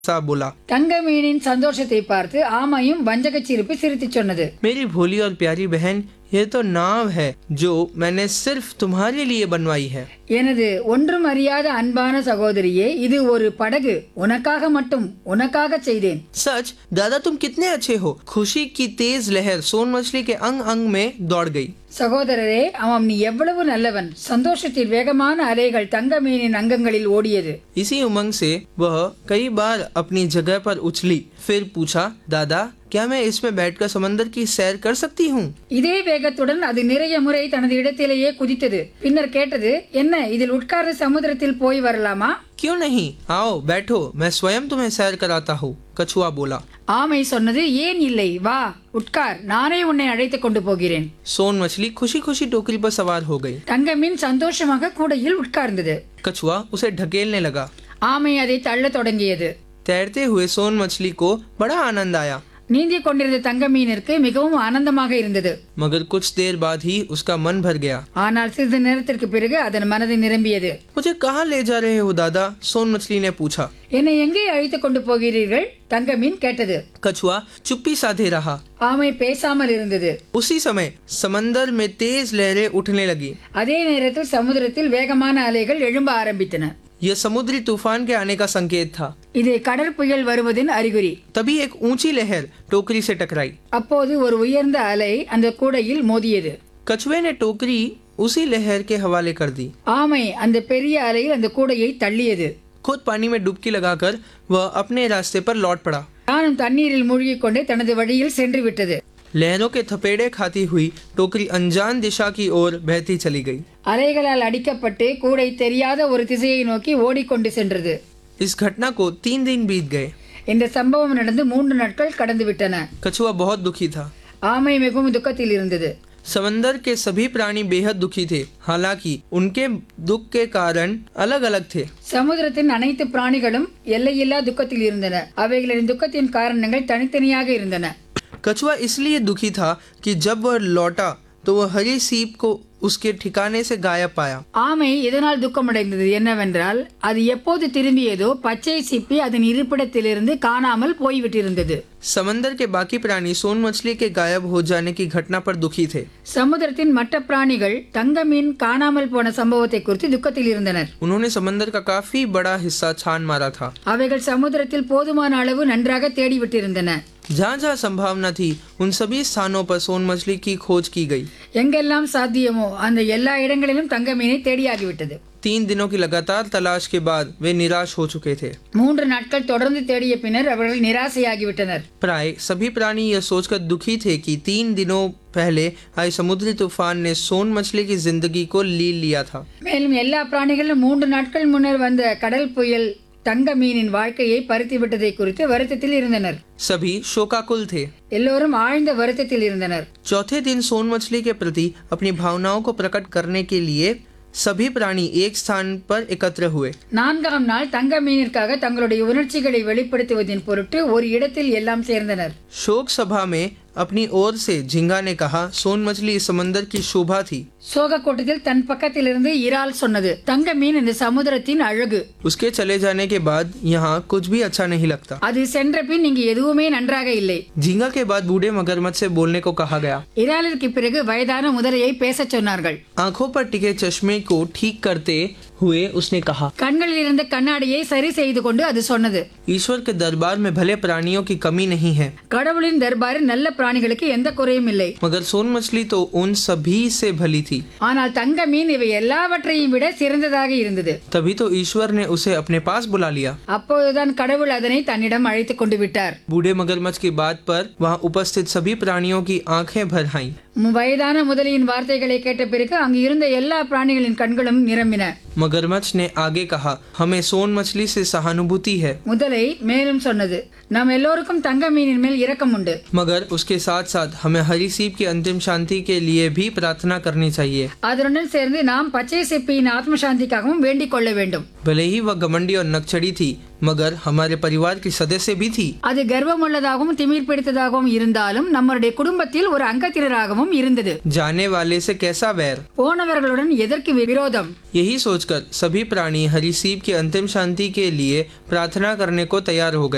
सा बोला தங்க மீனின் சந்தோஷத்தை பார்த்து ஆமையும் வஞ்சகச் சிரிப்பு சிரித்துச் சொன்னது मेरी भोली और प्यारी बहन ये तो नाव है जो मैंने सिर्फ तुम्हारे लिए बनवाई है எனது ஒன்றும் அறியாத அன்பான சகோதரியே இது ஒரு படகு உனக்காக மட்டும் உனக்காக செய்தேன் सच दादा तुम कितने अच्छे हो खुशी की तेज लहर सोन मछली के अंग अंग में दौड़ गई சகோதரரே அவன் நீ எவ்வளவு நல்லவன் சந்தோஷத்தில் வேகமான அலைகள் தங்க மீனின் அங்கங்களில் ஓடியது इसी उमंग से वह कई बार अपनी जगह पर उछली फिर पूछा दादा क्या मैं इसमें बैठकर समंदर की सैर कर सकती हूँ இதே வேகத்துடன் அது நிறைய முறை தனது இடத்திலேயே குதித்தது பின்னர் கேட்டது என்ன இதில் உட்கார்ந்து சமுத்திரத்தில் போய் வரலாமா क्यों नहीं आओ बैठो मैं स्वयं तुम्हें सैर कराता हूँ कछुआ बोला ஆமை சொன்னது ஏன் இல்லை வா உட்கார் நானே உன்னை அழைத்துக் கொண்டு போகிறேன் सोन मछली खुशी खुशी टोकरी पर सवार हो गई தங்க மீன் சந்தோஷமாக கூடையில் உட்கார்ந்தது कछुआ उसे ढकेलने लगा ஆமை அதை தள்ளத் தொடங்கியது तैरते हुए सोन मछली को बड़ा आनंद आया நீந்திக் கொண்டிருந்த தங்க மீனிற்கு மிகவும் ஆனந்தமாக இருந்தது मगर कुछ देर बाद ही उसका मन भर गया ஆனால் சிறிது நேரத்திற்கு பிறகு அதன் மனது நிரம்பியது मुझे कहाँ ले जा रहे हो दादा सोन मछली ने पूछा என்னை எங்கே அழைத்துக் கொண்டு போகிறீர்கள் தங்க மீன் கேட்டது कछुआ चुप्पी साधे रहा ஆமை பேசாமல் இருந்தது उसी समय समंदर में तेज लहरें उठने लगी அதே நேரத்தில் சமுதிரத்தில் வேகமான அலைகள் எழும்ப ஆரம்பித்தன यह समुद्री तूफान के आने का संकेत था இது கடல் புயல் வருவதின் அறிகுறி तभी एक ऊंची लहर टोकरी से टकराई அப்போது ஒரு உயர்ந்த அலை அந்த கூடையில் மோதியது कछुए ने टोकरी उसी लहर के हवाले कर दी ஆமை அந்த பெரிய அலையில் அந்த கூடையை தள்ளியது खुद पानी में डुबकी लगाकर वह अपने रास्ते पर लौट पड़ा நானும் தண்ணீரில் மூழ்கிக் கொண்டு தனது வழியில் சென்று விட்டது लहरों के थपेड़े खाती हुई टोकरी अनजान दिशा की ओर बहती चली गई அலைகளால் அடிக்கப்பட்டு கூடை தெரியாத ஒரு திசையை நோக்கி ஓடிக்கொண்டு சென்றது इस घटना को तीन दिन बीत गए இந்த சம்பவம் நடந்து மூன்று நாட்கள் கடந்து விட்டன कछुआ बहुत दुखी था ஆமை மிகவும் துக்கத்தில் இருந்தது समंदर के सभी प्राणी बेहद दुखी थे हालांकि उनके दुख के कारण अलग अलग थे சமுதிரத்தின் அனைத்து பிராணிகளும் எல்லையில்லா துக்கத்தில் இருந்தன அவைகளின் துக்கத்தின் காரணங்கள் தனித்தனியாக இருந்தன कछुआ इसलिए दुखी था कि जब वह लौटा तो वह हरी सीप को उसके ठिकाने से गायब पाया ஆமை இதனால் துக்கமடைந்தது என்னவென்றால் அது எப்போது திரும்பியதோ பச்சை சிப்பி அதன் இருப்பிடத்திலிருந்து காணாமல் போய்விட்டிருந்தது समंदर के बाकी प्राणी सोन मछली के गायब हो जाने की घटना पर दुखी थे சமுதிரத்தின் மற்ற பிராணிகள் தங்க மீன் காணாமல் போன சம்பவத்தை குறித்து துக்கத்தில் இருந்தனர் उन्होंने समंदर का काफी बड़ा हिस्सा छान मारा था அவைகள் சமுதிரத்தில் போதுமான அளவு நன்றாக தேடிவிட்டிருந்தன जहाँ जहाँ संभावना थी उन सभी स्थानों पर सोन मछली की खोज की गई எங்கெல்லாம் சாத்தியமோ அந்த எல்லா இடங்களிலும் தங்க மீனை தேடியாகிவிட்டது तीन दिनों की लगातार तलाश के बाद वे निराश हो चुके थे மூன்று நாட்கள் தொடர்ந்து தேடிய பின்னர் அவர்கள் நிராசையாகிவிட்டனர் प्राय सभी प्राणी यह सोचकर दुखी थे कि तीन दिनों पहले आए समुद्री तूफान ने सोन मछली की जिंदगी को ली लिया था மேலும் எல்லா பிராணிகளும் மூன்று நாட்கள் முன்னர் வந்த கடல் புயல் தங்க மீனின் வாழ்க்கையை பறித்து விட்டதை குறித்து வருத்தத்தில் இருந்தனர் सभी शोकाकुल थे எல்லோரும் ஆழ்ந்த வருத்தத்தில் இருந்தனர் चौथे दिन सोन मछली के प्रति अपनी भावनाओं को प्रकट करने के लिए सभी प्राणी एक स्थान पर एकत्र हुए நான்காம் நாள் தங்க மீனிற்காக தங்களுடைய உணர்ச்சிகளை வெளிப்படுத்துவதின் பொருட்டு ஒரு இடத்தில் எல்லாம் சேர்ந்தனர் शोक सभा में अपनी ओर से झिंगा ने कहा सोन मछली इस समंदर की शोभा थी சோக கூட்டத்தில் தன் பக்கத்திலிருந்து இறால் சொன்னது தங்க மீன் இந்த சமுதிரத்தின் அழகு उसके चले जाने के बाद यहाँ कुछ भी अच्छा नहीं लगता அது சென்ற பின் இங்கு எதுவுமே நன்றாக இல்லை झींगा के बाद बूढ़े मगरमच्छ से बोलने को कहा गया இறாலிற்கு பிறகு வயதான முதலையை பேசச் சொன்னார்கள் आंखों पर टिके चश्मे को ठीक करते हुए उसने कहा கண்களில் இருந்த கண்ணாடியை சரி செய்து கொண்டு அது சொன்னது ईश्वर के दरबार में भले प्राणियों की कमी नहीं है கடவுளின் தர்பாரில் நல்ல பிராணிகளுக்கு எந்த குறையும் இல்லை मगर सोन मछली तो उन सभी से भली थी ஆனால் தங்க மீன் இவை எல்லாவற்றையும் விட சிறந்ததாக இருந்தது तभी तो ईश्वर ने उसे अपने पास बुला लिया அப்போதுதான் கடவுள் அதனை தன்னிடம் அழைத்துக் கொண்டு விட்டார் बूढ़े मगरमच्छ की बात पर वहाँ उपस्थित सभी प्राणियों की आंखें भर आईं மு- வயதான முதலியின் வார்த்தைகளை கேட்ட பிறகு அங்கு இருந்த எல்லா பிராணிகளின் கண்களும் நிரம்பின मगरमच्छ ने आगे कहा हमें सोन मछली से सहानुभूति है முதலை மேலும் சொன்னது நாம் எல்லோருக்கும் தங்க மீனின் மேல் இரக்கம் உண்டு मगर उसके साथ साथ हमें हरी सीप की अंतिम शांति के लिए भी प्रार्थना करनी चाहिए அதனுடன் சேர்ந்து நாம் பச்சை சிப்பியின் ஆத்ம சாந்திக்காகவும் வேண்டிக் கொள்ள வேண்டும் भले ही वह घमंडी और नक्चड़ी थी मगर हमारे परिवार की सदस्य भी थी அது கர்வமுள்ளதாகவும் திமிர் பிடித்ததாகவும் இருந்தாலும் நம்மளுடைய குடும்பத்தில் ஒரு அங்கத்தினராகவும் இருந்தது जाने वाले से कैसा वैर போனவர்களுடன் எதற்கு விரோதம் यही सोचकर सभी प्राणी हरी सीप की अंतिम शांति के लिए प्रार्थना करने को तैयार हो गए